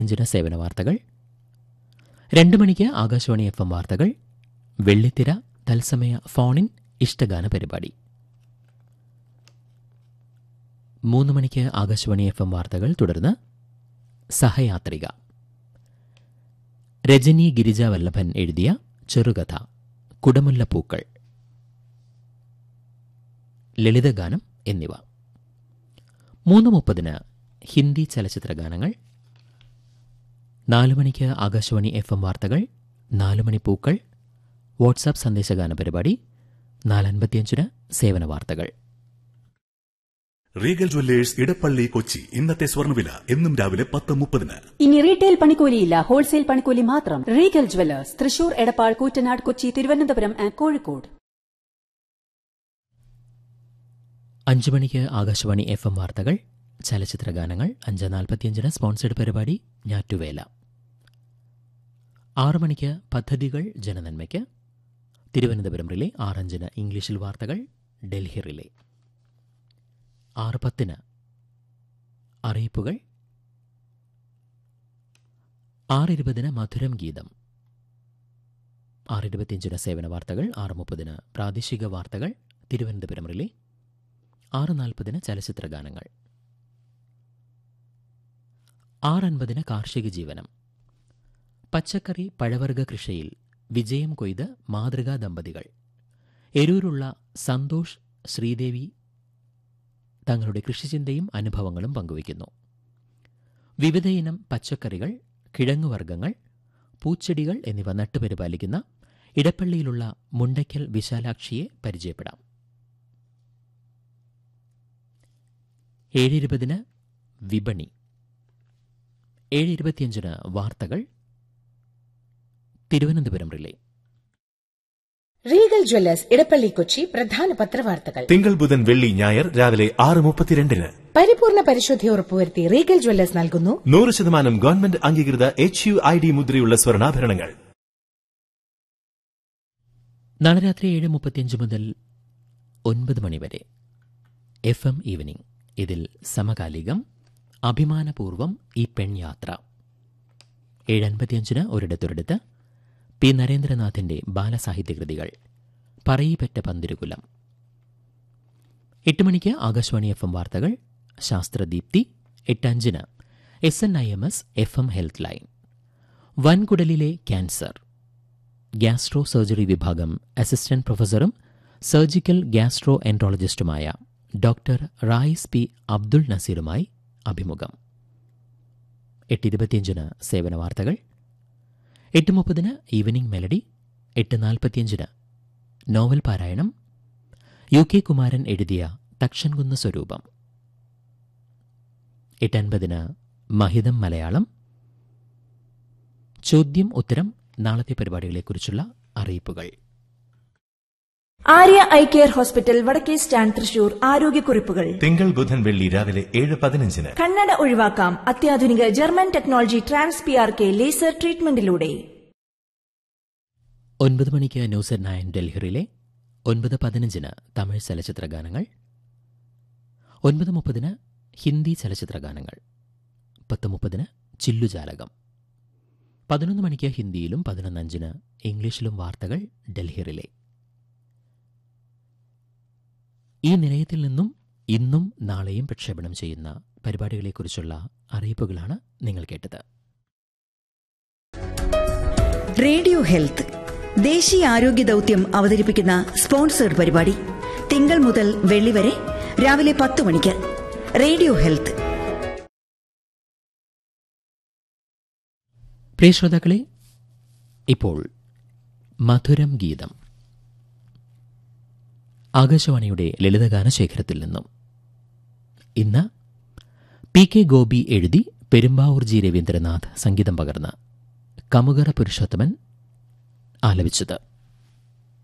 അഞ്ചിന് സേവന വാർത്തകൾ രണ്ട് മണിക്ക് ആകാശവാണി എഫ് എം വാർത്തകൾ വെള്ളിത്തിര തത്സമയ ഫോണിൻ ഇഷ്ടഗാന പരിപാടി മൂന്ന് മണിക്ക് ആകാശവാണി എഫ് എം വാർത്തകൾ തുടർന്ന് സഹയാത്രിക രജനി ഗിരിജ വല്ലഭൻ എഴുതിയ ചെറുകഥ കുടമുല്ലപ്പൂക്കൾ ലളിതഗാനം എന്നിവ മൂന്ന് മുപ്പതിന് ഹിന്ദി ചലച്ചിത്ര ഗാനങ്ങൾ നാലു മണിക്ക് ആകാശവാണി എഫ് എം വാർത്തകൾ നാലു മണി പൂക്കൾ വാട്സാപ്പ് സന്ദേശഗാന പരിപാടി നാലൻപത്തിയഞ്ചിന് സേവന വാർത്തകൾ റീഗൽ ജ്വല്ലേഴ്സ് ഇടപ്പള്ളി കൊച്ചി ഇന്നത്തെ സ്വർണ്ണവില എന്നും രാവിലെ പത്ത് മുപ്പതിന് ഇനി റീറ്റെയിൽ പണിക്കൂലിയില്ല ഹോൾസെയിൽ പണിക്കൂലി മാത്രം Regal jewellers Thrissur Edappal Koottanad Kochi Thiruvananthapuram and Kozhikode അഞ്ചു മണിക്ക് ആകാശവാണി എഫ് എം വാർത്തകൾ ചലച്ചിത്ര ഗാനങ്ങൾ അഞ്ച് നാൽപ്പത്തിയഞ്ചിന് സ്പോൺസേഡ് പരിപാടി ഞാറ്റുവേല ആറു മണിക്ക് പദ്ധതികൾ ജനനന്മയ്ക്ക് തിരുവനന്തപുരം റിലേ ആറഞ്ചിന് ഇംഗ്ലീഷിൽ വാർത്തകൾ ഡൽഹി റിലേ ആറ് പത്തിന് അറിയിപ്പുകൾ ആറിരുപതിന് മധുരം ഗീതം ആറിരുപത്തിയഞ്ചിന് സേവന വാർത്തകൾ ആറ് മുപ്പതിന് പ്രാദേശിക വാർത്തകൾ തിരുവനന്തപുരം റിലേ ആറ് നാൽപ്പതിന് ചലച്ചിത്ര ഗാനങ്ങൾ ആറൻപതിന് കാർഷിക ജീവനം പച്ചക്കറി പഴവർഗ കൃഷിയിൽ വിജയം കൊയ്ത് മാതൃകാ ദമ്പതികൾ എരൂരുള്ള സന്തോഷ് ശ്രീദേവി തങ്ങളുടെ കൃഷിചിന്തയും അനുഭവങ്ങളും പങ്കുവയ്ക്കുന്നു വിവിധയിനം പച്ചക്കറികൾ കിഴങ്ങുവർഗ്ഗങ്ങൾ പൂച്ചെടികൾ എന്നിവ നട്ടുപരിപാലിക്കുന്ന ഇടപ്പള്ളിയിലുള്ള മുണ്ടയ്ക്കൽ വിശാലാക്ഷിയെ പരിചയപ്പെടാം ഏഴിരുപതിന് വിപണി ഏഴ് ഇരുപത്തിയഞ്ചിന് വാർത്തകൾ Thiruvananthapuram relay Regal jewellers Edappally Kochi പ്രധാന പത്രവാർത്തകൾ തിങ്കൾ ബുധൻ വെള്ളി ഞായർ രാവിലെ ആറ് മുപ്പത്തിരണ്ടിന് പരിപൂർണ പരിശുദ്ധി ഉറപ്പുവരുത്തി റീഗൽ ജ്വല്ലേഴ്സ് നൽകുന്നു നൂറ് ശതമാനം ഗവൺമെന്റ് അംഗീകൃത എച്ച് യു ഐ ഡി മുദ്രയുള്ള സ്വർണ്ണാഭരണങ്ങൾ നാളെ രാത്രി ഏഴ് മുപ്പത്തിയഞ്ച് മുതൽ ഒൻപത് മണിവരെ എഫ് എം ഈവനിംഗ് ഇതിൽ സമകാലികം അഭിമാനപൂർവം ഈ പെൺയാത്ര ഏഴ് അൻപത്തിയഞ്ചിന് ഒരിടത്തൊരിടത്ത് പി നരേന്ദ്രനാഥിന്റെ ബാലസാഹിത്യകൃതികൾ പറയിപ്പറ്റ പന്തിരുകുലം എട്ട് മണിക്ക് ആകാശവാണി എഫ് എം വാർത്തകൾ ശാസ്ത്രദീപ്തി എട്ടഞ്ചിന് S N I M S F M health line വൻകുടലിലെ ക്യാൻസർ ഗ്യാസ്ട്രോ സർജറി വിഭാഗം അസിസ്റ്റന്റ് പ്രൊഫസറും സർജിക്കൽ ഗ്യാസ്ട്രോ എൻട്രോളജിസ്റ്റുമായ ഡോക്ടർ റായിസ് പി അബ്ദുൾ നസീറുമായി അഭിമുഖം എട്ട് ഇരുപത്തിയഞ്ചിന് സേവന വാർത്തകൾ എട്ട് മുപ്പതിന് ഈവനിംഗ് മെലഡി എട്ട് നാൽപ്പത്തിയഞ്ചിന് നോവൽ പാരായണം യു കെ കുമാരൻ എഴുതിയ തക്ഷൻകുന്ന് സ്വരൂപം എട്ട് അൻപതിന് മഹിതം മലയാളം ചോദ്യം ഉത്തരം നാളത്തെ പരിപാടികളെക്കുറിച്ചുള്ള അറിയിപ്പുകൾ ആര്യ ഐ കെയർ ഹോസ്പിറ്റൽ വടക്കേ സ്റ്റാൻഡ് തൃശൂർ ആരോഗ്യക്കുറിപ്പുകൾ തിങ്കൾ ബുധൻ വെള്ളി രാവിലെ ഏഴ് പതിനഞ്ചിന് കണ്ണട ഒഴിവാക്കാം അത്യാധുനിക German technology trans P R K laser ട്രീറ്റ്മെന്റിലൂടെ ഒൻപത് മണിക്ക് ന്യൂസ് അറ്റ് നയൻ ഡൽഹിയിലെ ഒൻപത് പതിനഞ്ചിന് തമിഴ് ചലച്ചിത്ര ഗാനങ്ങൾ ഒൻപത് മുപ്പതിന് ഹിന്ദി ചലച്ചിത്ര ഗാനങ്ങൾ പത്ത് മുപ്പതിന് ചില്ലുജാലകം പതിനൊന്ന് മണിക്ക് ഹിന്ദിയിലും പതിനൊന്നഞ്ചിന് ഇംഗ്ലീഷിലും വാർത്തകൾ ഡൽഹിയിലെ ഈ നിലയത്തിൽ നിന്നും ഇന്നും നാളെയും പ്രക്ഷേപണം ചെയ്യുന്ന പരിപാടികളെക്കുറിച്ചുള്ള അറിയിപ്പുകളാണ് നിങ്ങൾ കേട്ടത് റേഡിയോ ഹെൽത്ത് ദേശീയ ആരോഗ്യ ദൗത്യം അവതരിപ്പിക്കുന്ന സ്പോൺസേഡ് പരിപാടി തിങ്കൾ മുതൽ വെള്ളി വരെ രാവിലെ പത്ത് മണിക്ക് റേഡിയോ ഹെൽത്ത് പ്രിയ ശ്രോതാക്കളെ ഇപ്പോൾ മധുരം ഗീതം ആകാശവാണിയുടെ ലളിതഗാന ശേഖരത്തിൽ നിന്നും ഇന്ന് പി കെ ഗോപി എഴുതി പെരുമ്പാവൂർ ജി രവീന്ദ്രനാഥ് സംഗീതം പകർന്ന് കമുകറ പുരുഷോത്തമൻ ആലപിച്ചത്